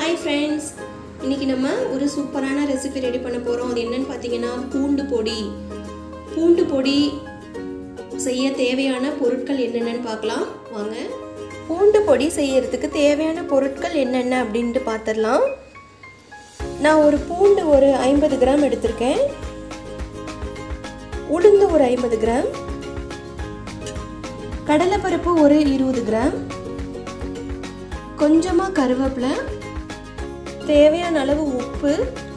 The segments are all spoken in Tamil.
ஹாய் ஃப்ரெண்ட்ஸ் இன்னைக்கு நம்ம ஒரு சூப்பரான ரெசிபி ரெடி பண்ண போகிறோம் அது என்னன்னு பார்த்தீங்கன்னா பூண்டு பொடி பூண்டு பொடி செய்ய தேவையான பொருட்கள் என்னென்னு பார்க்கலாம் வாங்க பூண்டு பொடி செய்யறதுக்கு தேவையான பொருட்கள் என்னென்ன அப்படின்ட்டு பார்த்துடலாம் நான் ஒரு பூண்டு ஒரு ஐம்பது கிராம் எடுத்திருக்கேன் உளுந்து ஒரு ஐம்பது கிராம் கடலைப்பருப்பு ஒரு இருபது கிராம் கொஞ்சமாக கருவேப்பிலை தேவையான அளவு உப்பு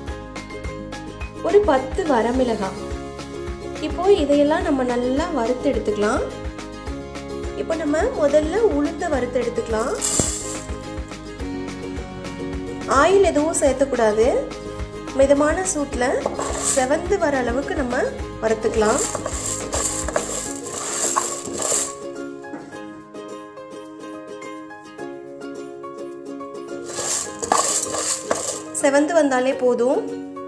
ஒரு பத்து வரமிளகாய் இப்போ இதையெல்லாம் நம்ம நல்லா வறுத்து எடுத்துக்கலாம் இப்போ நம்ம முதல்ல உளுந்த வறுத்து எடுத்துக்கலாம் ஆயில் எதுவும் சேர்த்தக்கூடாது மிதமான சூட்டில் செவந்து வர அளவுக்கு நம்ம வறுத்துக்கலாம் செவந்து வந்தாலே போதும்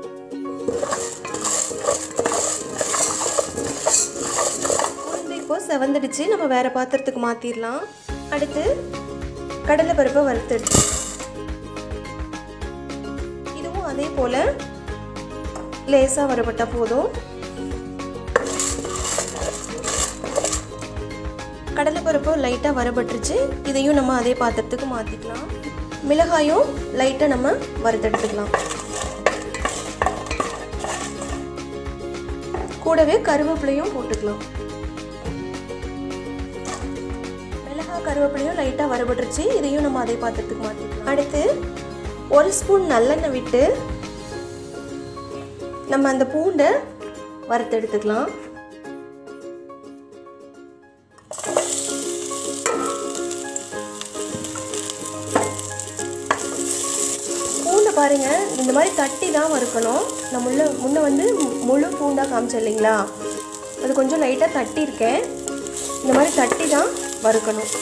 உளுந்து இப்போ செவந்துடுச்சு நம்ம வேற பாத்திரத்துக்கு மாத்திரலாம் அடுத்து கடலை பருப்பை வறுத்து எடுத்துக்கலாம் இதுவும் அதே போல லேசா வரப்பட்டா போதும் கடலைப்பருப்பு லைட்டாக வரப்பட்டுருச்சு இதையும் நம்ம அதே பாத்திரத்துக்கு மாற்றிக்கலாம் மிளகாயும் லைட்டாக நம்ம வறுத்தெடுத்துக்கலாம் கூடவே கருவேப்பிலையும் போட்டுக்கலாம் மிளகாய் கருவேப்பிலையும் லைட்டாக வரப்பட்டுருச்சு இதையும் நம்ம அதே பாத்திரத்துக்கு மாற்றிக்கலாம் அடுத்து ஒரு ஸ்பூன் நல்லெண்ணெய் விட்டு நம்ம அந்த பூண்டை வறுத்தெடுத்துக்கலாம் பூண்டை பாருங்க இந்த மாதிரி தட்டி தான் வறுக்கணும் நான் முள்ள முன்ன வந்து முழு பூண்டாக காமிச்சேன் இல்லைங்களா அது கொஞ்சம் லைட்டாக தட்டி இருக்கேன் இந்த மாதிரி தட்டி தான் வறுக்கணும்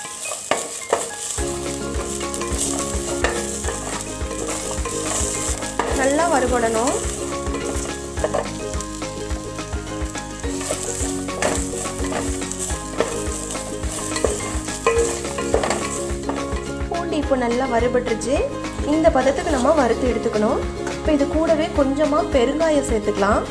நல்லா வறுபடணும் பூண்டு இப்போ நல்லா வறுபட்டுருச்சு இந்த பதத்துக்கு நம்ம வறுத்து எடுத்துக்கணும் இப்போ இது கூடவே கொஞ்சமாக பெருங்காயம் சேர்த்துக்கலாம்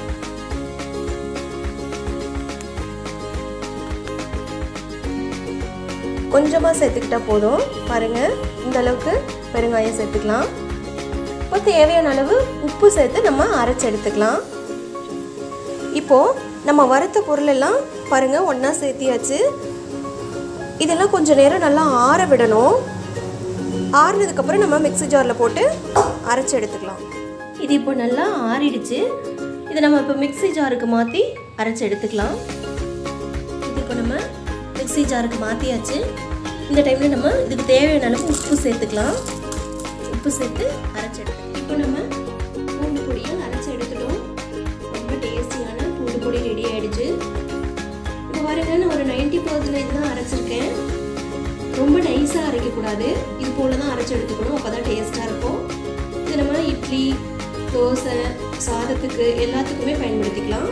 கொஞ்சமாக சேர்த்துக்கிட்டா போதும் பாருங்க இந்த அளவுக்கு பெருங்காயம் சேர்த்துக்கலாம் இப்போ தேவையான அளவு உப்பு சேர்த்து நம்ம அரைச்சி எடுத்துக்கலாம் இப்போ நம்ம வறுத்த பொருள் எல்லாம் பாருங்க ஒன்றா சேர்த்தியாச்சு இதெல்லாம் கொஞ்சம் நேரம் நல்லா ஆற விடணும் ஆறுனதுக்கப்புறம் நம்ம மிக்ஸி ஜாரில் போட்டு அரைச்சி எடுத்துக்கலாம் இது இப்போ நல்லா ஆறிடுச்சு இதை நம்ம இப்போ மிக்ஸி ஜாருக்கு மாற்றி அரைச்சி எடுத்துக்கலாம் இது இப்போ நம்ம மிக்ஸி ஜாருக்கு மாற்றியாச்சு இந்த டைமில் நம்ம இதுக்கு தேவையான அளவு உப்பு சேர்த்துக்கலாம் உப்பு சேர்த்து அரைச்சி எடுத்துக்கலாம் இப்போ நம்ம பூண்டு பொடியை அரைச்சி எடுத்துட்டோம் ரொம்ப டேஸ்டியான பூண்டு பொடி ரெடி ஆகிடுச்சு இப்போ பாருங்க நான் ஒரு நைன்டி பர்சன்டேஜ் தான் அரைச்சிருக்கேன் ரொம்ப நைஸாக அரைக்கக்கூடாது இது போல தான் அரைச்சி எடுத்துக்கணும் அப்போ தான் டேஸ்ட்டாக இருக்கும் இது நம்ம இட்லி தோசை சாதத்துக்கு எல்லாத்துக்குமே பயன்படுத்திக்கலாம்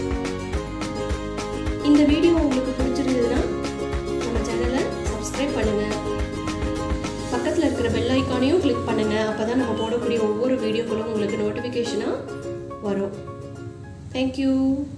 இந்த வீடியோ உங்களுக்கு பிடிச்சிருந்ததுன்னா நம்ம சேனலை சப்ஸ்கிரைப் பண்ணுங்கள் பக்கத்தில் இருக்கிற பெல் ஐக்கானையும் கிளிக் பண்ணுங்கள் அப்போ தான் நம்ம போடக்கூடிய ஒவ்வொரு வீடியோக்களும் உங்களுக்கு நோட்டிஃபிகேஷனாக வரும் தேங்க்யூ